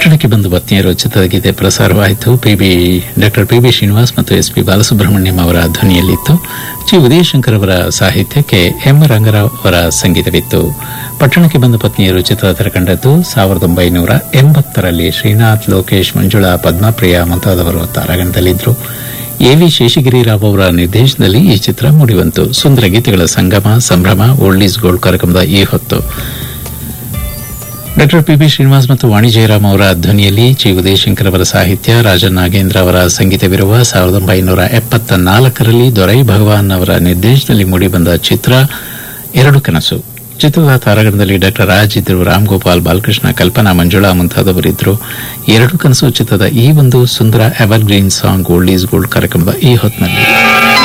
ಪಟ್ಟಣಕ್ಕೆ ಬಂದು ಪತ್ನಿಯರು ಚಿತ್ರದ ಗೀತೆ ಪ್ರಸಾರವಾಯಿತು P B doctor P B Srinivas ಮತ್ತು ಎಸ್ ಪಿ ಬಾಲಸುಬ್ರಹ್ಮಣ್ಯಂ ಅವರ ಧ್ವನಿಯಲ್ಲಿತ್ತು ಜಿ ಉದಯಶಂಕರ್ ಅವರ ಸಾಹಿತ್ಯಕ್ಕೆ ಎಂ ರಂಗರಾವ್ ಅವರ ಸಂಗೀತವಿತ್ತು ಪಟ್ಟಣಕ್ಕೆ ಬಂದ ಪತ್ನಿಯರು ಚಿತ್ರ ತೆರೆಕಂಡದ್ದು ಸಾವಿರದ ಒಂಬೈನೂರ ಎಂಬತ್ತರಲ್ಲಿ ಶ್ರೀನಾಥ್ ಲೋಕೇಶ್ ಮಂಜುಳಾ ಪದ್ಮಪ್ರಿಯ ಮುಂತಾದವರು ತಾರಾಗಣದಲ್ಲಿದ್ದರು ಎವಿ ಶೇಷಗಿರಿರಾವ್ ಅವರ ನಿರ್ದೇಶನದಲ್ಲಿ ಈ ಚಿತ್ರ ಮೂಡಿಬಂತು ಸುಂದರ ಗೀತೆಗಳ ಸಂಗಮ ಸಂಭ್ರಮ ಓಲ್ಡ್ ಈಸ್ ಗೋಲ್ಡ್ ಕಾರ್ಯಕ್ರಮದ ಈ ಹೊತ್ತು ಡಾಕ್ಟರ್ ಪಿ ಬಿ ಶ್ರೀನಿವಾಸ್ ಮತ್ತು ವಾಣಿ ಜಯರಾಮ್ ಅವರ ಧ್ವನಿಯಲ್ಲಿ ಜಿ ಉದಯಶಂಕರ್ ಅವರ ಸಾಹಿತ್ಯ ರಾಜನ್ ನಾಗೇಂದ್ರ ಅವರ ಸಂಗೀತವಿರುವ ಸಾವಿರದ ಒಂಬೈನೂರ ಎಪ್ಪತ್ತ ನಾಲ್ಕರಲ್ಲಿ ದೊರೈ ಭಗವಾನ್ ಅವರ ನಿರ್ದೇಶನದಲ್ಲಿ ಮೂಡಿಬಂದ ಚಿತ್ರ ಎರಡು ಕನಸು ಚಿತ್ರದ ತಾರಾಗಣದಲ್ಲಿ ಡಾಕ್ಟರ್ ರಾಜ್ ಇದ್ರು ರಾಮ್ ಗೋಪಾಲ್ ಬಾಲಕೃಷ್ಣ ಕಲ್ಪನಾ ಮಂಜುಳಾ ಮುಂತಾದವರಿದ್ದರು ಎರಡು ಕನಸು ಚಿತ್ರದ ಈ ಒಂದು ಸುಂದರ evergreen song old is gold ಕಾರ್ಯಕ್ರಮದ ಈ ಹೊತ್ತಿನಲ್ಲಿ